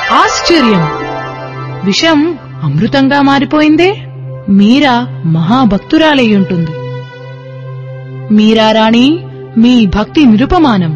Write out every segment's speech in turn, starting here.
ఆశ్చర్యం విషం అమృతంగా మారిపోయిందే మీరా మహాభక్తురాలై ఉంటుంది మీరా రాణి మీ భక్తి నిరుపమానం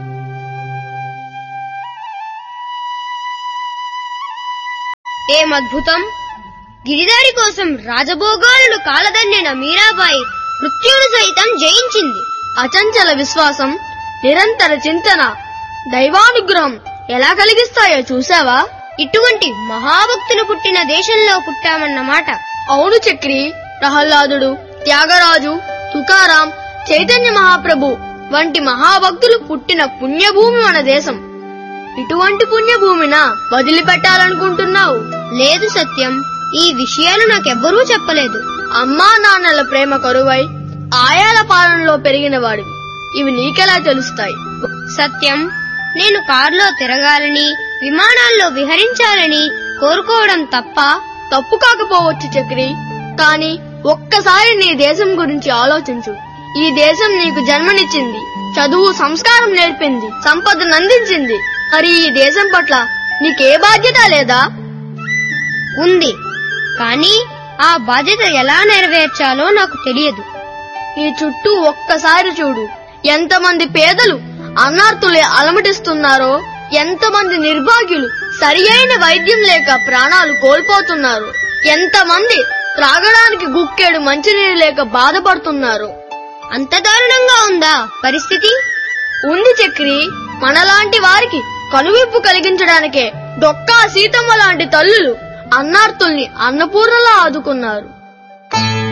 ఏం అద్భుతం గిరిదారి కోసం రాజభోగాలను కాలదన్నిన మీరాబాయి మృత్యువును సైతం జయించింది అచంచల విశ్వాసం నిరంతర చింతన దైవానుగ్రహం ఎలా కలిగిస్తాయో చూసావా ఇటువంటి మహాభక్తులు పుట్టిన దేశంలో పుట్టామన్నమాట అవును చక్రి ప్రహ్లాదుడు త్యాగరాజు తుకారాం చైతన్య మహాప్రభు వంటి మహాభక్తులు పుట్టిన పుణ్యభూమి మన దేశం ఇటువంటి పుణ్యభూమిన వదిలిపెట్టాలనుకుంటున్నావు లేదు సత్యం ఈ విషయాలు నాకెవ్వరూ చెప్పలేదు అమ్మా నాన్నల ప్రేమ కరువై ఆయాల పాలనలో పెరిగిన వాడివి ఇవి నీకెలా తెలుస్తాయి సత్యం నేను కారులో తిరగాలని విమానాల్లో విహరించాలని కోరుకోవడం తప్ప తప్పు కాకపోవచ్చు చక్రి కానీ ఒక్కసారి నీ దేశం గురించి ఆలోచించు ఈ దేశం నీకు జన్మనిచ్చింది చదువు సంస్కారం నేర్పింది సంపదను అందించింది మరి ఈ దేశం పట్ల నీకే బాధ్యత లేదా ఉంది కానీ ఆ బాధ్యత ఎలా నెరవేర్చాలో నాకు తెలియదు నీ చుట్టూ ఒక్కసారి చూడు ఎంతమంది పేదలు అన్నార్తులే అలమటిస్తున్నారో ఎంతమంది నిర్భాగ్యులు సరి అయిన వైద్యం లేక ప్రాణాలు కోల్పోతున్నారు ఎంతమంది త్రాగడానికి గుక్కేడు మంచినీరు లేక బాధపడుతున్నారు అంత దారుణంగా ఉందా పరిస్థితి ఉంది చక్రి మనలాంటి వారికి కనువిప్పు కలిగించడానికే డొక్కా సీతమ్మ లాంటి తల్లులు అన్నార్తుల్ని అన్నపూర్ణలా ఆదుకున్నారు